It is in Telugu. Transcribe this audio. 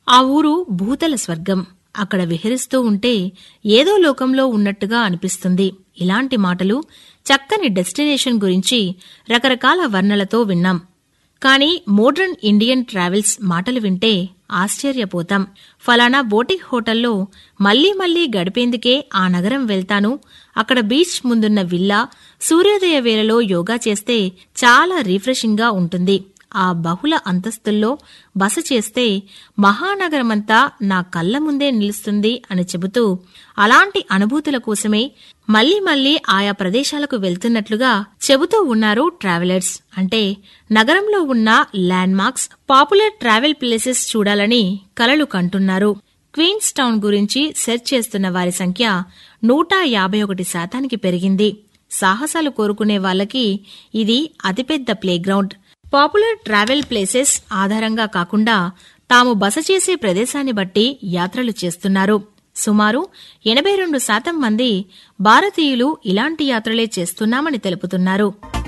ఆ ఊరు భూతల స్వర్గం అక్కడ విహరిస్తూ ఉంటే ఏదో లోకంలో ఉన్నట్టుగా అనిపిస్తుంది ఇలాంటి మాటలు చక్కని డెస్టినేషన్ గురించి రకరకాల వర్ణలతో విన్నాం కానీ మోడ్రన్ ఇండియన్ ట్రావెల్స్ మాటలు వింటే ఆశ్చర్యపోతాం ఫలానా బోటిక్ హోటల్లో మళ్లీ మళ్లీ గడిపేందుకే ఆ నగరం వెళ్తాను అక్కడ బీచ్ ముందున్న విల్లా సూర్యోదయ వేళలో యోగా చేస్తే చాలా రీఫ్రెషింగ్గా ఉంటుంది ఆ బహుళ అంతస్తుల్లో బస చేస్తే మహానగరమంతా నా కళ్ల ముందే నిలుస్తుంది అని చెబుతూ అలాంటి అనుభూతుల కోసమే మళ్లీ మళ్లీ ఆయా ప్రదేశాలకు వెళ్తున్నట్లుగా చెబుతూ ఉన్నారు ట్రావెలర్స్ అంటే నగరంలో ఉన్న landmarks popular travel places చూడాలని కలలు కంటున్నారు క్వీన్స్ టౌన్ గురించి సెర్చ్ చేస్తున్న వారి సంఖ్య నూట యాభై ఒకటి శాతానికి పెరిగింది సాహసాలు కోరుకునే వాళ్ళకి ఇది అతిపెద్ద ప్లేగ్రౌండ్ పాపులర్ ట్రావెల్ ప్లేసెస్ ఆధారంగా కాకుండా తాము బస చేసే ప్రదేశాన్ని బట్టి యాత్రలు చేస్తున్నారు సుమారు ఎనభై రెండు శాతం మంది భారతీయులు ఇలాంటి యాత్రలే చేస్తున్నామని తెలుపుతున్నారు